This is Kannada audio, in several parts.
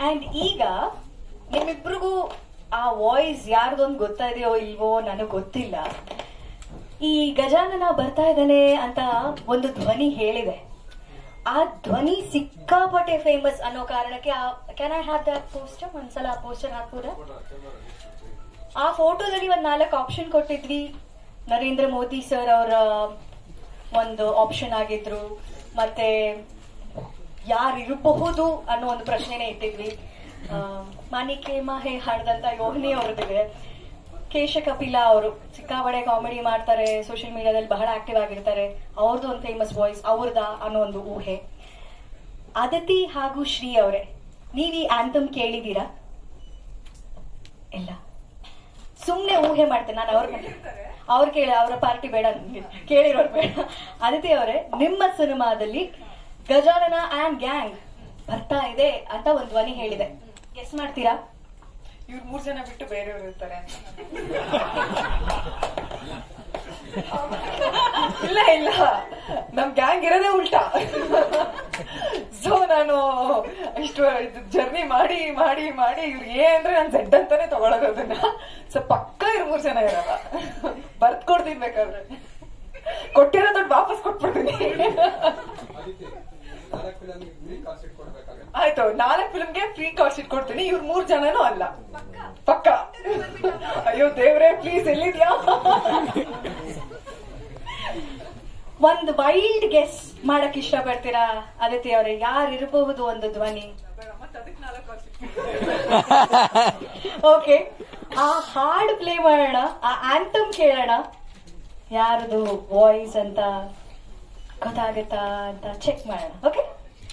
ಅಂಡ್ ಈಗ ನಿಮ್ಮಿಬ್ರಿಗೂ ಆ ವಾಯ್ಸ್ ಯಾರ್ದೊಂದು ಗೊತ್ತಾದೆಯೋ ಇಲ್ವೋ ನನಗೆ ಗೊತ್ತಿಲ್ಲ ಈ ಗಜಾನನ ಬರ್ತಾ ಇದ್ದಾನೆ ಅಂತ ಒಂದು ಧ್ವನಿ ಹೇಳಿದೆ ಆ ಧ್ವನಿ ಸಿಕ್ಕಾಪಟ್ಟೆ ಫೇಮಸ್ ಅನ್ನೋ ಕಾರಣಕ್ಕೆ can I have that poster ಒಂದ್ಸಲ ಆ ಪೋಸ್ಟರ್ ಹಾಕ್ಬೋದಾ ಆ ಫೋಟೋದಲ್ಲಿ ಒಂದ್ ನಾಲ್ಕು ಆಪ್ಷನ್ ಕೊಟ್ಟಿದ್ವಿ ನರೇಂದ್ರ ಮೋದಿ ಸರ್ ಅವರ ಒಂದು ಆಪ್ಷನ್ ಆಗಿದ್ರು ಮತ್ತೆ ಯಾರಿರಬಹುದು ಅನ್ನೋ ಒಂದು ಪ್ರಶ್ನೆನೇ ಇಟ್ಟಿದ್ವಿ ಆ, ಮಾಣಿಕೆ ಮಾಹೆ ಹಾಡ್ದಂತ ಯೋಹನಿ ಅವ್ರದ್ದಿದೆ ಕೇಶ ಕಪಿಲ ಅವರು ಸಿಕ್ಕಾಪಡೆ ಕಾಮಿಡಿ ಮಾಡ್ತಾರೆ ಸೋಷಿಯಲ್ ಮೀಡಿಯಾದಲ್ಲಿ ಬಹಳ ಆಕ್ಟಿವ್ ಆಗಿರ್ತಾರೆ ಅವ್ರದ್ದು ಒಂದು ಫೇಮಸ್ ವಾಯ್ಸ್ ಅವ್ರದ ಅನ್ನೋ ಒಂದು ಊಹೆ ಅದಿತಿ ಹಾಗೂ ಶ್ರೀ ಅವರೇ ನೀವ್ ಈ ಆಂಥಮ್ ಕೇಳಿದೀರಾ ಇಲ್ಲ ಸುಮ್ನೆ ಊಹೆ ಮಾಡ್ತೇನೆ ನಾನು ಅವ್ರ ಅವ್ರು ಕೇಳಿ ಅವರ ಪಾರ್ಟಿ ಬೇಡ ನನ್ಗೆ ಕೇಳಿರೋರು ಬೇಡ ಅದಿತಿ ಅವರೇ ನಿಮ್ಮ ಸಿನಿಮಾದಲ್ಲಿ ಗಜಾನನ ಆಂಡ್ ಗ್ಯಾಂಗ್ ಬರ್ತಾ ಇದೆ ಅಂತ ಒಂದು ಧ್ವನಿ ಹೇಳಿದೆ ಗೆಸ್ ಮಾಡ್ತೀರಾ ಇವ್ರು ಮೂರ್ ಜನ ಬಿಟ್ಟು ಬೇರೆಯವ್ರು ಇರ್ತಾರೆ ಅಂತ ಇಲ್ಲ ಇಲ್ಲ ನಮ್ ಗ್ಯಾಂಗ್ ಇರೋದೇ ಉಲ್ಟಾ ಸೊ ನಾನು ಇಷ್ಟು ಜರ್ನಿ ಮಾಡಿ ಮಾಡಿ ಮಾಡಿ ಇವ್ರು ಏ ಅಂದ್ರೆ ನಾನು ಝೆಡ್ ಅಂತಾನೆ ತಗೊಳೋದು ಅದನ್ನ ಸೊ ಪಕ್ಕ ಇವ್ರು ಮೂರ್ ಜನ ಇರಲ್ಲ ಬರ್ತ್ ಕೊಡ್ತೀನಿ ಬೇಕಾದ್ರೆ ಕೊಟ್ಟಿರೋ ದುಡ್ಡು ವಾಪಸ್ ಕೊಟ್ಬಿಡ್ತೀನಿ ಆಯ್ತು ನಾಲ್ಕು ಫಿಲ್ಮ್ಗೆ ಫ್ರೀ ಕಾಸ್ಟ್ ಶೀಟ್ ಕೊಡ್ತೀನಿ ಇವ್ರು ಮೂರ್ ಜನನೂ ಅಲ್ಲ ಪಕ್ಕ ಅಯ್ಯೋ ದೇವ್ರೆ ಪ್ಲೀಸ್ ಎಲ್ಲಿದ್ಯಾ ಒಂದ್ ವೈಲ್ಡ್ ಗೆಸ್ ಮಾಡಕ್ ಇಷ್ಟಪಡ್ತೀರಾ ಅದಿತಿ ಅವರೇ ಯಾರಿರಬಹುದು ಒಂದು ಧ್ವನಿ ಓಕೆ ಆ ಹಾಡ್ ಪ್ಲೇ ಮಾಡೋಣ ಆ ಆಂಥಮ್ ಕೇಳೋಣ ಯಾರದು ವಾಯ್ಸ್ ಅಂತ ಗೊತ್ತಾಗತ್ತಾ ಅಂತ ಚೆಕ್ ಮಾಡೋಣ ಓಕೆ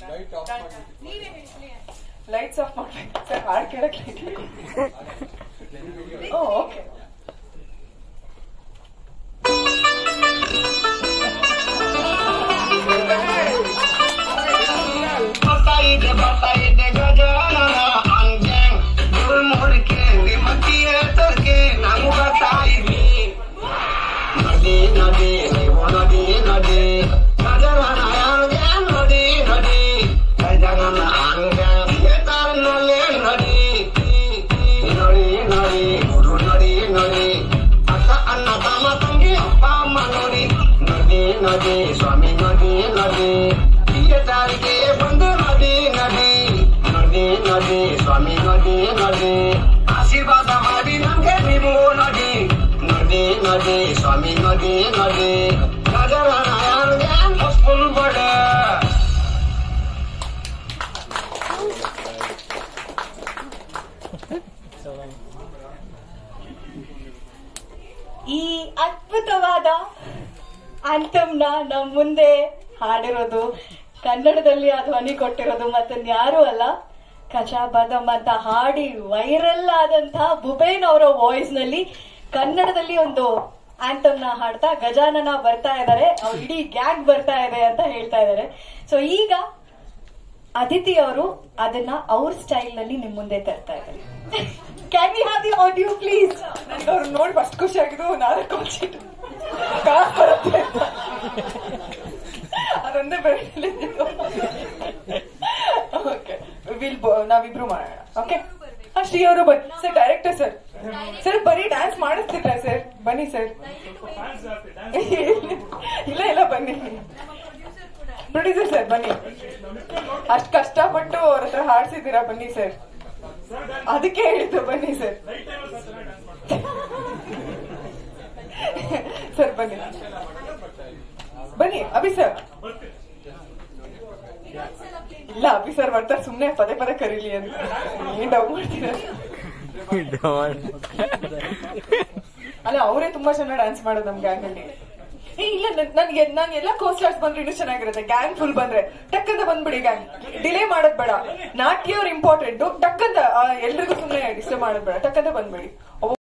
ಲೈಟ್ಸ್ ಆಫ್ ಮಾಡ್ಬೇಕು ಸರ್ ಹಾಡ್ ಕೇಳಕ್ okay Bataide, bataide, gajanana, anjeng, gurmurke, dimatiye turke, namu bataide. Nadi, nadi, nivo nadi, nadi, gajanana, anjeng, nadi, nadi, gajanana, anjeng, yetar nale, nadi, nadi, nadi, guru nadi, nadi, akka anna tama tangi, appa amma nadi, nadi, nadi, swami nadi, nadi, ಥಿಯೇಟರ್ಗೆ ಬಂದು ನದಿ ನದಿ ನದಿ ನದಿ ಸ್ವಾಮಿ ನದಿ ನದಿ ಆಶೀರ್ವಾದ ಮಾಡಿ ನಮ್ಗೆ ನೀವು ನದಿ ನದಿ ನದಿ ಸ್ವಾಮಿ ನದಿ ನದಿ ನಗರ ಫುಲ್ ಬಡ ಈ ಅದ್ಭುತವಾದ ಆಂಥಮ್ನ ನಮ್ ಮುಂದೆ ಹಾಡಿರೋದು ಕನ್ನಡದಲ್ಲಿ ಆ ಧ್ವನಿ ಕೊಟ್ಟಿರೋದು ಮತ್ತೊಂದು ಯಾರು ಅಲ್ಲ ಕಚಾ ಬದಮ್ ಅಂತ ಹಾಡಿ ವೈರಲ್ ಆದಂತಹ ಭುಬೇನ್ ಅವರ ವಾಯ್ಸ್ ನಲ್ಲಿ ಕನ್ನಡದಲ್ಲಿ ಒಂದು ಆಂಥಮ್ನ ಹಾಡ್ತಾ ಗಜಾನನ ಬರ್ತಾ ಇದ್ದಾರೆ ಅವ್ರ ಇಡೀ ಗ್ಯಾಂಗ್ ಬರ್ತಾ ಇದೆ ಅಂತ ಹೇಳ್ತಾ ಇದ್ದಾರೆ ಸೊ ಈಗ ಅದಿತಿ ಅವರು ಅದನ್ನ ಅವ್ರ ಸ್ಟೈಲ್ ನಲ್ಲಿ ನಿಮ್ ಮುಂದೆ ತರ್ತಾ ಇದ್ದಾರೆ can we have the audio please ನನ್ಗೆ ಅವ್ರು ನೋಡಿ ಫಸ್ಟ್ ಖುಷಿ ಆಗಿದ್ದು ನಾಲ್ಕು ಕಾಲ್ ಶೀಟ್ ಕಾಸು ಬರುತ್ತೆ ಅಂತ. ಅದೊಂದೇ ಬೆಳೆ ಓಕೆ ವಿಲ್ ನಾವಿಬ್ರು ಮಾಡೋಣ ಓಕೆ ಹಾ ಶ್ರೀ ಅವರು ಬನ್ನಿ ಸರ್ ಡೈರೆಕ್ಟರ್ ಸರ್ ಸರ್ ಬರೀ ಡ್ಯಾನ್ಸ್ ಮಾಡಿಸ್ತಿದ್ರ ಸರ್ ಬನ್ನಿ ಸರ್ ಇಲ್ಲ ಇಲ್ಲ ಬನ್ನಿ ಪ್ರೊಡ್ಯೂಸರ್ ಸರ್ ಬನ್ನಿ ಅಷ್ಟ್ ಕಷ್ಟಪಟ್ಟು ಅವ್ರ ಹತ್ರ ಹಾಡ್ಸಿದ್ದೀರಾ ಬನ್ನಿ ಸರ್ ಅದಕ್ಕೆ ಹೇಳಿದ್ದು ಬನ್ನಿ ಸರ್ ಸರ್ ಬನ್ನಿ ಬನ್ನಿ ಅಭಿ ಸರ್ ಇಲ್ಲ ಅಭಿ ಸರ್ ಬರ್ತಾರೆ ಸುಮ್ನೆ ಪದೇ ಪದೇ ಕರೀಲಿ ಅಂತ ಏನ್ ಡೌ ಮಾಡ್ತೀರ ಅಲ್ಲ ಅವರೇ ತುಂಬಾ ಚೆನ್ನಾಗಿ ಡ್ಯಾನ್ಸ್ ಮಾಡೋದು ನಮ್ ಗ್ಯಾಂಗ್ ಅಲ್ಲಿ ಏ ಇಲ್ಲ ನನ್- ನನ್ಗೆ ನಾನು ಎಲ್ಲ ಕೋಸ್ಟಾರ್ಸ್ ಬಂದ್ರೆ ಇನ್ನೂ ಚೆನ್ನಾಗಿರುತ್ತೆ ಗ್ಯಾಂಗ್ ಫುಲ್ ಬಂದ್ರೆ ಟಕ್ ಅಂತ ಬಂದ್ಬಿಡಿ ಗ್ಯಾಂಗ್ ಡಿಲೇ ಮಾಡೋದ್ ಬೇಡ ನಾಟ್ಯ ಅವ್ರ ಇಂಪಾರ್ಟೆಂಟ್ ಟಕ್ ಅಂತ ಆ, ಎಲ್ರಿಗೂ ಸುಮ್ನೆ ಡಿಸ್ಟರ್ಬ್ ಮಾಡೋದ್ ಬೇಡ ಟಕ್ ಅಂತ ಬಂದ್ಬಿಡಿ